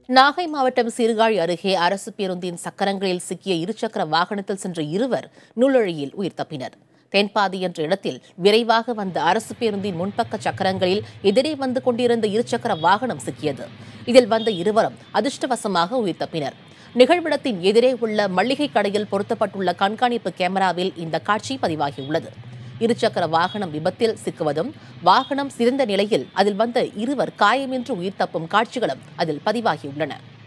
நாகை மாவட்டம் சீர்காழி அருகே அரசு பேருந்தின் சக்கரங்களில் சிக்கிய இருசக்கர வாகனத்தில் சென்ற இருவர் நூலழியில் உயிர் தப்பினர் தென்பாதி என்ற இடத்தில் விரைவாக வந்த அரசு பேருந்தின் முன்பக்க சக்கரங்களில் எதிரே வந்து கொண்டிருந்த இருசக்கர வாகனம் சிக்கியது இதில் வந்த இருவரும் அதிர்ஷ்டவசமாக உயிர் தப்பினர் நிகழ்விடத்தின் எதிரே உள்ள மளிகை கடையில் பொருத்தப்பட்டுள்ள கண்காணிப்பு கேமராவில் இந்த காட்சி பதிவாகியுள்ளது இருசக்கர வாகனம் விபத்தில் சிக்குவதும் வாகனம் சிறந்த நிலையில் அதில் வந்த இருவர் காயமின்றி உயிர் தப்பும் காட்சிகளும் அதில் பதிவாகியுள்ளன